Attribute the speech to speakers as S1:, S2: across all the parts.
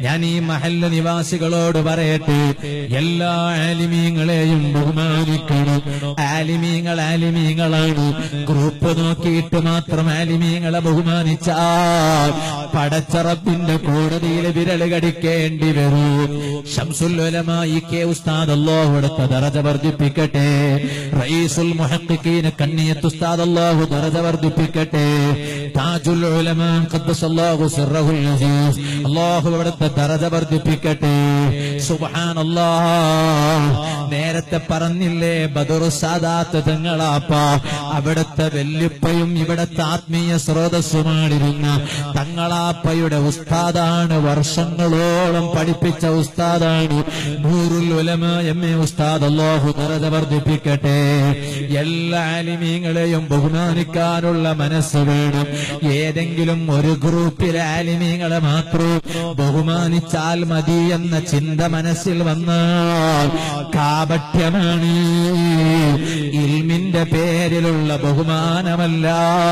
S1: ഞാൻ ഈ മഹല്ല നിവാസികളോട് പറയട്ടെ എല്ലാ ആലിമീങ്ങളെയും ബഹുമാനിക്കണം ആലിമീങ്ങൾ ആലിമീങ്ങളാണ് ഗ്രൂപ്പ് നോക്കിയിട്ട് മാത്രം ആലിമീങ്ങളെ ബഹുമാനിച്ചാൽ പടച്ചറപ്പിന്റെ കോടതിയിൽ വിരൽ കടിക്കേണ്ടി വരും ഷംസുല്ലുലമായി കെ ഉസ്താദ് അല്ലാഹു അടുത്ത ദറജ വർദ്ധിപ്പിക്കട്ടെ റയീസുൽ മുഹഖിഖീന കണ്ണിയത്ത് ഉസ്താദ് അല്ലാഹു ദറജ വർദ്ധിപ്പിക്കട്ടെ താജുൽ ഉലമ ഖദ്ദസല്ലാഹു സിർറഹുൽ അസീസ് അല്ലാഹു അവിടുത്തെ ദറജ വർദ്ധിപ്പിക്കട്ടെ സുബ്ഹാനല്ലാഹ് നേരത്തെ പറഞ്ഞില്ലേ ബദറു സാദാത്ത് തങ്ങളാപ്പ അവിടുത്തെ വെല്ലുപ്പയും ഇവിടുത്തെ ആത്മീയ സ്രോതസ്സുമാണിരുന്ന തങ്ങളാപ്പയുടെ ഉസ്താദാണ് വർഷങ്ങളോളം പഠിപ്പിച്ച ഉസ്താദാണ് നൂറുൽ ഉലമ എം എ ഉസ്താദ് അല്ലാഹു ദറജ വർദ്ധിപ്പിക്കട്ടെ എല്ലാ ആലിമീങ്ങളെയും ബഹുമാനിക്കാനുള്ള മനസ്സ് വേണം ഏതെങ്കിലും ഒരു ഗ്രൂപ്പിലെ ആലിമീങ്ങളെ മാത്രം ബഹുമാനിച്ചാൽ മതി എന്ന ചിന്ത മനസ്സിൽ വന്നാൽ കാപട്യമാണ് ഇൽമിന്റെ പേരിലുള്ള ബഹുമാനമല്ല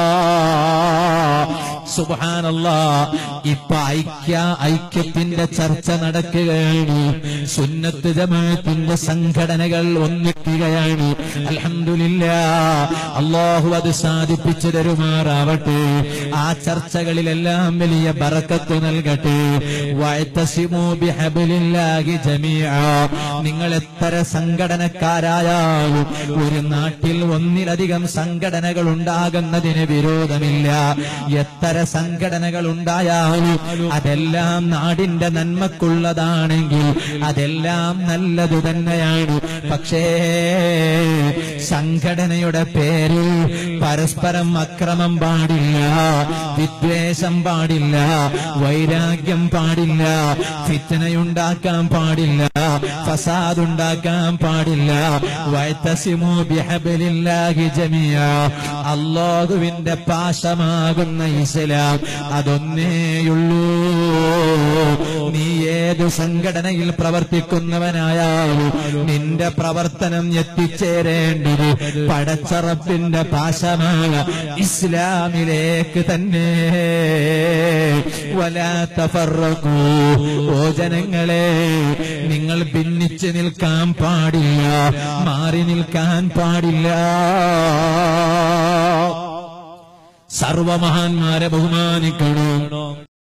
S1: സുബാനല്ല ഇപ്പൊ ഐക്യ ഐക്യത്തിന്റെ ചർച്ച നടക്കുകയാണ് സുന്നത്ത് ജമാഅത്തിന്റെ സംഘടനകൾ ഒന്നിക്കുകയാണ് അൽഹംദുലില്ല അള്ളാഹു അത് സാധിപ്പിച്ചു തരുമാറാവട്ടെ ആ ചർച്ചകളിലെല്ലാം വലിയ ബറക്കത്ത് നൽകട്ടെ വഅ്തസിമൂ ബിഹബ്ലില്ലാഹി ജമീഅ നിങ്ങൾ എത്ര സംഘടനക്കാരായാലും ഒരു നാട്ടിൽ ഒന്നിലധികം സംഘടനകൾ ഉണ്ടാകുന്നതിന് വിരോധമില്ല എത്ര സംഘടനകൾ ഉണ്ടായാലും അതെല്ലാം നാടിന്റെ നന്മക്കുള്ളതാണെങ്കിൽ അതെല്ലാം നല്ലത് തന്നെയാണ് പക്ഷേ സംഘടനയുടെ പേരിൽ പരസ്പരം അക്രമം പാടില്ല വിദ്വേഷം പാടില്ല വൈരാഗ്യം പാടില്ല ഫിത്തനയുണ്ടാക്കാൻ പാടില്ല ഫസാദ് ഉണ്ടാക്കാൻ പാടില്ല വയത്തസിമോ ബിഹബലില്ലാഹി ജമിയ അള്ളാഹുവിന്റെ പാശമാകുന്ന ഇസ്ലാം അതൊന്നേയുള്ളൂ നീ ഏത് സംഘടനയിൽ പ്രവർത്തിക്കുന്നവനായാലും നിന്റെ പ്രവർത്തനം എത്തിച്ചേരേണ്ടത് പടച്ചറപ്പിന്റെ പാശമായ ഇസ്ലാമിലേക്ക് തന്നെ വലാത്തഫറക്കൂ ഓ ജനങ്ങളെ നിങ്ങൾ ഭിന്നിച്ച് നിൽക്കാൻ പാടില്ല മാറി നിൽക്കാൻ പാടില്ല സർവമഹാന്മാരെ ബഹുമാനിക്കണം